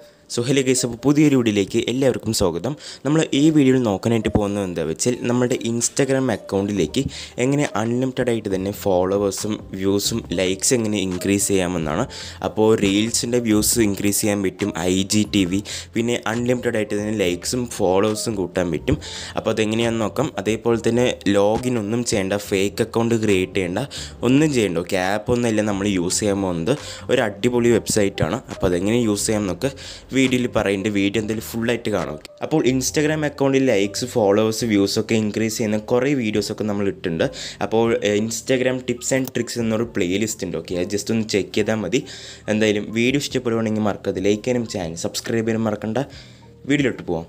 so hello guys അപ്പോൾ പുതിയൊരു വീഡിയോയിലേക്ക് എല്ലാവർക്കും സ്വാഗതം നമ്മൾ ഈ വീഡിയോയിൽ നോക്കാനായിട്ട് പോകുന്നത് എന്താ വെച്ചാൽ നമ്മുടെ ഇൻസ്റ്റാഗ്രാം അക്കൗണ്ടിലേക്ക് എങ്ങനെ അൺലിമിറ്റഡ് ആയിട്ട് തന്നെ ഫോളോവേഴ്സും വ്യൂസും ലൈക്സ് എങ്ങനെ ഇൻക്രീസ് ചെയ്യാമെന്നാണ് അപ്പോൾ റീൽസിൻ്റെ വ്യൂസ് ഇൻക്രീസ് ചെയ്യാൻ പറ്റും ഐ ജി ടി വി പിന്നെ അൺലിമിറ്റഡ് ആയിട്ട് തന്നെ ലൈക്സും ഫോളോവേഴ്സും കൂട്ടാൻ പറ്റും അപ്പോൾ അതെങ്ങനെയാണെന്ന് നോക്കാം അതേപോലെ തന്നെ ലോഗിൻ ഒന്നും ചെയ്യേണ്ട ഫേക്ക് അക്കൗണ്ട് ക്രിയേറ്റ് ചെയ്യേണ്ട ഒന്നും ചെയ്യേണ്ട ഓക്കെ ആപ്പ് ഒന്നുമല്ല നമ്മൾ യൂസ് ചെയ്യാൻ പോകുന്നത് ഒരു അടിപൊളി വെബ്സൈറ്റാണ് അപ്പോൾ അതെങ്ങനെ യൂസ് ചെയ്യാമെന്നൊക്കെ വീഡിയോയിൽ പറയുന്നുണ്ട് വീഡിയോ എന്തായാലും ഫുള്ളായിട്ട് കാണാം ഓക്കെ അപ്പോൾ ഇൻസ്റ്റാഗ്രാം അക്കൗണ്ടിൽ ലൈക്സ് ഫോളോവേഴ്സ് വ്യൂസ് ഒക്കെ ഇൻക്രീസ് ചെയ്യുന്ന കുറേ വീഡിയോസൊക്കെ നമ്മൾ ഇട്ടിട്ടുണ്ട് അപ്പോൾ ഇൻസ്റ്റാഗ്രാം ടിപ്സ് ആൻഡ് ട്രിക്സ് എന്നൊരു പ്ലേലിസ്റ്റ് ഉണ്ട് ഓക്കെ അത് ജസ്റ്റ് ഒന്ന് ചെക്ക് ചെയ്താൽ മതി എന്തായാലും വീഡിയോ ഇഷ്ടപ്പെടുവാണെങ്കിൽ മറക്കരുത് ലൈക്ക് ചെയ്യാനും ചാനൽ സബ്സ്ക്രൈബ് ചെയ്യാനും മറക്കണ്ട വീഡിയോയിലോട്ട് പോവാം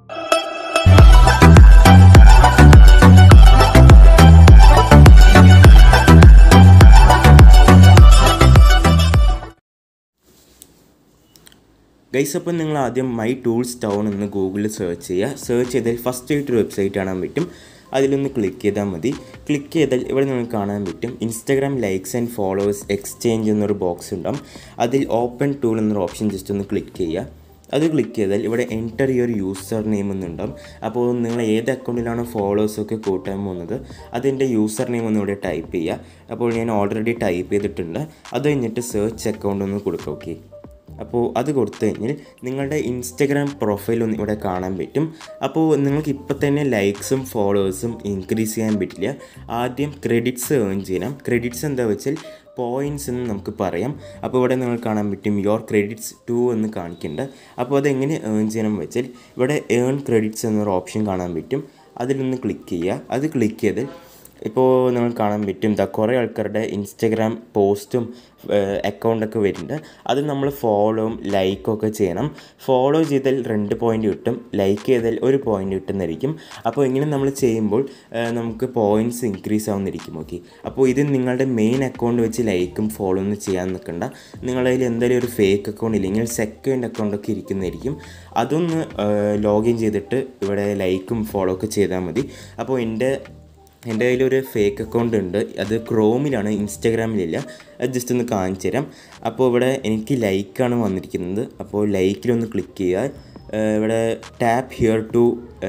ഗൈസ് അപ്പം നിങ്ങൾ ആദ്യം മൈ ടൂൾസ് ടൗൺ എന്ന് ഗൂഗിളിൽ സെർച്ച് ചെയ്യുക സെർച്ച് ചെയ്താൽ ഫസ്റ്റ് ആയിട്ടൊരു വെബ്സൈറ്റ് കാണാൻ പറ്റും അതിലൊന്ന് ക്ലിക്ക് ചെയ്താൽ മതി ക്ലിക്ക് ചെയ്താൽ ഇവിടെ നിങ്ങൾക്ക് കാണാൻ പറ്റും Instagram likes and followers exchange എന്നൊരു ബോക്സ് ഉണ്ടാവും അതിൽ ഓപ്പൺ ടൂൾ എന്നൊരു ഓപ്ഷൻ ജസ്റ്റ് ഒന്ന് ക്ലിക്ക് ചെയ്യുക അത് ക്ലിക്ക് ചെയ്താൽ ഇവിടെ എൻറ്റർ യുവർ യൂസർ നെയിം എന്നുണ്ടാവും അപ്പോൾ നിങ്ങൾ ഏത് അക്കൗണ്ടിലാണോ ഫോളോവേഴ്സൊക്കെ കൂട്ടാൻ പോകുന്നത് അതിൻ്റെ യൂസർ നെയിം ഒന്ന് ഇവിടെ ടൈപ്പ് ചെയ്യുക അപ്പോൾ ഞാൻ ഓൾറെഡി ടൈപ്പ് ചെയ്തിട്ടുണ്ട് അത് കഴിഞ്ഞിട്ട് സെർച്ച് അക്കൗണ്ട് ഒന്ന് കൊടുക്കുക ഓക്കെ അപ്പോൾ അത് കൊടുത്തു കഴിഞ്ഞാൽ നിങ്ങളുടെ ഇൻസ്റ്റഗ്രാം പ്രൊഫൈൽ ഒന്ന് ഇവിടെ കാണാൻ പറ്റും അപ്പോൾ നിങ്ങൾക്ക് ഇപ്പോൾ തന്നെ ലൈക്സും ഫോളോവേഴ്സും ഇൻക്രീസ് ചെയ്യാൻ പറ്റില്ല ആദ്യം ക്രെഡിറ്റ്സ് ഏൺ ചെയ്യണം ക്രെഡിറ്റ്സ് എന്താ വെച്ചാൽ പോയിൻറ്റ്സ് എന്ന് നമുക്ക് പറയാം അപ്പോൾ ഇവിടെ നിങ്ങൾ കാണാൻ പറ്റും യോർ ക്രെഡിറ്റ്സ് ടു എന്ന് കാണിക്കുന്നുണ്ട് അപ്പോൾ അതെങ്ങനെ ഏൺ ചെയ്യണം വെച്ചാൽ ഇവിടെ ഏൺ ക്രെഡിറ്റ്സ് എന്നൊരു ഓപ്ഷൻ കാണാൻ പറ്റും അതിലൊന്ന് ക്ലിക്ക് ചെയ്യുക അത് ക്ലിക്ക് ചെയ്ത് ഇപ്പോൾ നിങ്ങൾ കാണാൻ പറ്റും ഇതാ കുറേ ആൾക്കാരുടെ ഇൻസ്റ്റഗ്രാം പോസ്റ്റും അക്കൗണ്ടൊക്കെ വരുന്നുണ്ട് അത് നമ്മൾ ഫോളോവും ലൈക്കും ഒക്കെ ചെയ്യണം ഫോളോ ചെയ്താൽ രണ്ട് പോയിൻ്റ് കിട്ടും ലൈക്ക് ചെയ്താൽ ഒരു പോയിൻ്റ് കിട്ടുന്നതായിരിക്കും അപ്പോൾ ഇങ്ങനെ നമ്മൾ ചെയ്യുമ്പോൾ നമുക്ക് പോയിൻറ്റ്സ് ഇൻക്രീസ് ആവുന്നിരിക്കും ഓക്കെ അപ്പോൾ ഇത് നിങ്ങളുടെ മെയിൻ അക്കൗണ്ട് വെച്ച് ലൈക്കും ഫോളോ ഒന്നും ചെയ്യാൻ നിൽക്കണ്ട നിങ്ങളുടെ കയ്യിൽ എന്തായാലും ഒരു ഫേക്ക് അക്കൗണ്ട് ഇല്ലെങ്കിൽ സെക്കൻഡ് അക്കൗണ്ടൊക്കെ ഇരിക്കുന്നതായിരിക്കും അതൊന്ന് ലോഗിൻ ചെയ്തിട്ട് ഇവിടെ ലൈക്കും ഫോളോ ഒക്കെ ചെയ്താൽ മതി അപ്പോൾ എൻ്റെ എൻ്റെ കയ്യിലൊരു ഫേക്ക് അക്കൗണ്ട് ഉണ്ട് അത് ക്രോമിലാണ് ഇൻസ്റ്റാഗ്രാമിലില്ല അത് ജസ്റ്റ് ഒന്ന് കാണിച്ചു തരാം അപ്പോൾ ഇവിടെ എനിക്ക് ലൈക്കാണ് വന്നിരിക്കുന്നത് അപ്പോൾ ലൈക്കിലൊന്ന് ക്ലിക്ക് ചെയ്യുക ഇവിടെ tap here to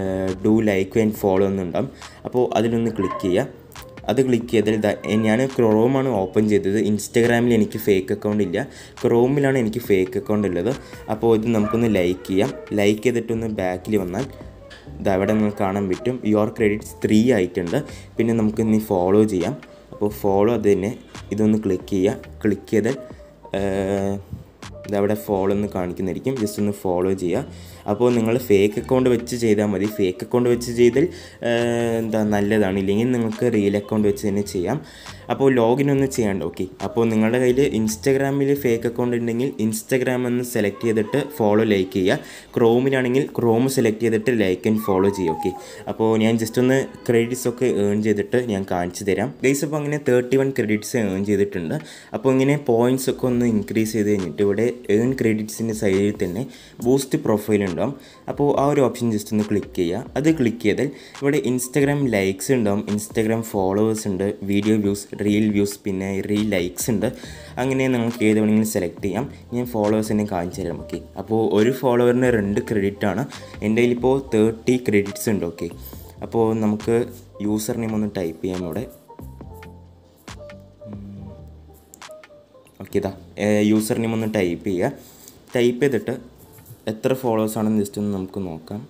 do like and follow എന്നുണ്ടാവും അപ്പോൾ അതിലൊന്ന് ക്ലിക്ക് ചെയ്യുക അത് ക്ലിക്ക് ചെയ്താൽ ഞാൻ ക്രോമാണ് ഓപ്പൺ ചെയ്തത് ഇൻസ്റ്റാഗ്രാമിൽ എനിക്ക് ഫേക്ക് അക്കൗണ്ട് ഇല്ല ക്രോമിലാണ് എനിക്ക് ഫേക്ക് അക്കൗണ്ട് ഉള്ളത് അപ്പോൾ ഇത് നമുക്കൊന്ന് ലൈക്ക് ചെയ്യാം ലൈക്ക് ചെയ്തിട്ടൊന്ന് ബാക്കിൽ വന്നാൽ ഇത് അവിടെ നിങ്ങൾക്ക് കാണാൻ പറ്റും യുവർ ക്രെഡിറ്റ്സ് ത്രീ ആയിട്ടുണ്ട് പിന്നെ നമുക്ക് ഇനി ഫോളോ ചെയ്യാം അപ്പോൾ ഫോളോ അത് തന്നെ ഇതൊന്ന് ക്ലിക്ക് ചെയ്യുക ക്ലിക്ക് ചെയ്താൽ ഇതവിടെ ഫോളോ ഒന്ന് കാണിക്കുന്നതായിരിക്കും ജസ്റ്റ് ഒന്ന് ഫോളോ ചെയ്യുക അപ്പോൾ നിങ്ങൾ ഫേക്ക് അക്കൗണ്ട് വെച്ച് ചെയ്താൽ മതി ഫേക്ക് അക്കൗണ്ട് വെച്ച് ചെയ്താൽ എന്താ നല്ലതാണ് ഇല്ലെങ്കിൽ നിങ്ങൾക്ക് റിയൽ അക്കൗണ്ട് വെച്ച് തന്നെ ചെയ്യാം അപ്പോൾ ലോഗിൻ ഒന്ന് ചെയ്യണ്ട ഓക്കെ അപ്പോൾ നിങ്ങളുടെ കയ്യിൽ ഇൻസ്റ്റാഗ്രാമിൽ ഫേക്ക് അക്കൗണ്ട് ഉണ്ടെങ്കിൽ ഇൻസ്റ്റാഗ്രാം എന്ന് സെലക്ട് ചെയ്തിട്ട് ഫോളോ ലൈക്ക് ചെയ്യുക ക്രോമിലാണെങ്കിൽ ക്രോം സെലക്ട് ചെയ്തിട്ട് ലൈക്ക് ആൻഡ് ഫോളോ ചെയ്യുക ഓക്കെ അപ്പോൾ ഞാൻ ജസ്റ്റ് ഒന്ന് ക്രെഡിറ്റ്സ് ഒക്കെ ഏൺ ചെയ്തിട്ട് ഞാൻ കാണിച്ചു തരാം ഗൈസ് അപ്പോൾ അങ്ങനെ തേർട്ടി വൺ ക്രെഡിറ്റ്സ് ഏൺ ചെയ്തിട്ടുണ്ട് അപ്പോൾ ഇങ്ങനെ പോയിൻറ്റ്സ് ഒക്കെ ഒന്ന് ഇൻക്രീസ് ചെയ്ത് കഴിഞ്ഞിട്ട് ഇവിടെ ഏൺ ക്രെഡിറ്റ്സിൻ്റെ സൈഡിൽ തന്നെ ബൂസ്റ്റ് പ്രൊഫൈൽ ഉണ്ടാവും അപ്പോൾ ആ ഒരു ഓപ്ഷൻ ജസ്റ്റ് ഒന്ന് ക്ലിക്ക് ചെയ്യുക അത് ക്ലിക്ക് ചെയ്താൽ ഇവിടെ ഇൻസ്റ്റാഗ്രാം ലൈക്സ് ഉണ്ടാവും ഇൻസ്റ്റാഗ്രാം ഫോളോവേഴ്സ് ഉണ്ട് വീഡിയോ വ്യൂസ് റീൽ വ്യൂസ് പിന്നെ റീൽ ലൈക്സ് ഉണ്ട് അങ്ങനെ നിങ്ങൾക്ക് ഏത് വേണമെങ്കിലും സെലക്ട് ചെയ്യാം ഞാൻ ഫോളോവേഴ്സിനെ കാണിച്ചു തരാം ഓക്കെ അപ്പോൾ ഒരു ഫോളോവറിന് രണ്ട് ക്രെഡിറ്റ് ആണ് എൻ്റെ കയ്യിലിപ്പോൾ തേർട്ടി ക്രെഡിറ്റ്സ് ഉണ്ട് ഓക്കെ അപ്പോൾ നമുക്ക് യൂസർ നെയിം ഒന്ന് ടൈപ്പ് ചെയ്യാം ഇവിടെ ഓക്കെ ഇതാ യൂസർ നെയിം ഒന്ന് ടൈപ്പ് ചെയ്യുക ടൈപ്പ് ചെയ്തിട്ട് എത്ര ഫോളോവേഴ്സ് ആണെന്ന് ജസ്റ്റ് ഒന്ന് നമുക്ക് നോക്കാം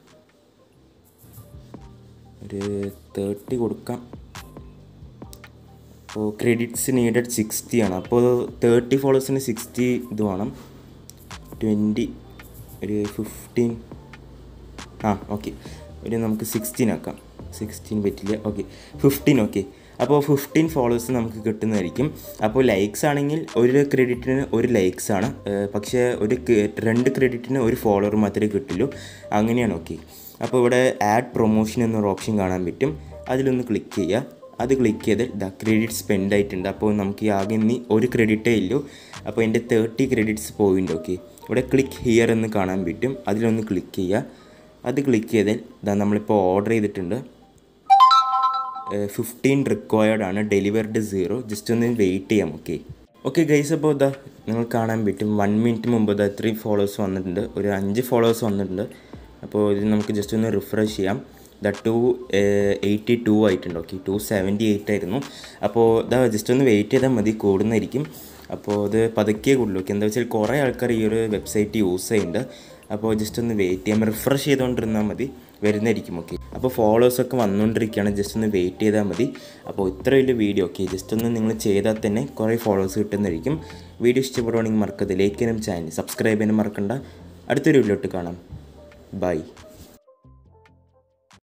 ഒരു തേർട്ടി കൊടുക്കാം അപ്പോൾ ക്രെഡിറ്റ്സ് നീഡഡ് സിക്സ്റ്റി ആണ് അപ്പോൾ തേർട്ടി ഫോളോവേഴ്സിന് സിക്സ്റ്റി ഇത് വേണം ട്വൻറ്റി ഒരു ഫിഫ്റ്റീൻ ആ ഓക്കെ ഒരു നമുക്ക് സിക്സ്റ്റീൻ ആക്കാം സിക്സ്റ്റീൻ പറ്റില്ല ഓക്കെ ഫിഫ്റ്റീൻ ഓക്കെ അപ്പോൾ ഫിഫ്റ്റീൻ ഫോളോവേഴ്സ് നമുക്ക് കിട്ടുന്നതായിരിക്കും അപ്പോൾ ലൈക്സ് ആണെങ്കിൽ ഒരു ക്രെഡിറ്റിന് ഒരു ലൈക്സ് ആണ് പക്ഷേ ഒരു രണ്ട് ക്രെഡിറ്റിന് ഒരു ഫോളോവർ മാത്രമേ കിട്ടുള്ളൂ അങ്ങനെയാണ് ഓക്കെ അപ്പോൾ ഇവിടെ ആഡ് പ്രൊമോഷൻ എന്നൊരു ഓപ്ഷൻ കാണാൻ പറ്റും അതിലൊന്ന് ക്ലിക്ക് ചെയ്യുക അത് ക്ലിക്ക് ചെയ്ത് ദ ക്രെഡിറ്റ് സ്പെൻഡ് ആയിട്ടുണ്ട് അപ്പോൾ നമുക്ക് ഈ ആകെ ഇനി ഒരു ക്രെഡിറ്റേ ഇല്ലൂ അപ്പോൾ എൻ്റെ തേർട്ടി ക്രെഡിറ്റ്സ് പോയിട്ടുണ്ട് ഓക്കെ ഇവിടെ ക്ലിക്ക് ഹിയർ എന്ന് കാണാൻ പറ്റും അതിലൊന്ന് ക്ലിക്ക് ചെയ്യുക അത് ക്ലിക്ക് ചെയ്താൽ ഇതാ നമ്മളിപ്പോൾ ഓർഡർ ചെയ്തിട്ടുണ്ട് ഫിഫ്റ്റീൻ റിക്വയർഡ് ആണ് ഡെലിവർഡ് സീറോ ജസ്റ്റ് ഒന്ന് വെയിറ്റ് ചെയ്യാം ഓക്കെ ഓക്കെ ഗൈസ് അപ്പോൾ ഇതാ നിങ്ങൾ കാണാൻ പറ്റും വൺ മിനിറ്റ് മുമ്പ് ഇതാ ത്രീ ഫോളോവേഴ്സ് വന്നിട്ടുണ്ട് ഒരു അഞ്ച് ഫോളോവേഴ്സ് വന്നിട്ടുണ്ട് അപ്പോൾ ഇത് നമുക്ക് ജസ്റ്റ് ഒന്ന് റിഫ്രഷ് ചെയ്യാം ദ ടു എയ്റ്റി ടു ആയിട്ടുണ്ട് ഓക്കെ ടു സെവൻറ്റി എയ്റ്റ് ആയിരുന്നു അപ്പോൾ ഇതാ ജസ്റ്റ് ഒന്ന് വെയിറ്റ് ചെയ്താൽ മതി കൂടുന്നതായിരിക്കും അപ്പോൾ ഇത് പതുക്കെ കൂടുള്ളൂ ഓക്കെ എന്താ വെച്ചാൽ കുറേ ആൾക്കാർ ഈ ഒരു വെബ്സൈറ്റ് യൂസ് ചെയ്യുന്നുണ്ട് അപ്പോൾ ജസ്റ്റ് ഒന്ന് വെയിറ്റ് ചെയ്യാം റിഫ്രഷ് ചെയ്തുകൊണ്ടിരുന്നാൽ മതി വരുന്നതായിരിക്കും ഓക്കെ അപ്പോൾ ഫോളോവേഴ്സൊക്കെ വന്നുകൊണ്ടിരിക്കുകയാണ് ജസ്റ്റ് ഒന്ന് വെയിറ്റ് ചെയ്താൽ മതി അപ്പോൾ ഇത്ര വലിയ വീഡിയോ ഓക്കെ ജസ്റ്റ് ഒന്ന് നിങ്ങൾ ചെയ്താൽ തന്നെ കുറേ ഫോളോവേഴ്സ് കിട്ടുന്നതായിരിക്കും വീഡിയോ ഇഷ്ടപ്പെടുവാണെങ്കിൽ മറക്കരുത് ലൈക്ക് ചെയ്യാനും ചാനൽ സബ്സ്ക്രൈബ് ചെയ്യാനും മറക്കണ്ട അടുത്തൊരു വീഡിയോട്ട് കാണാം ബൈ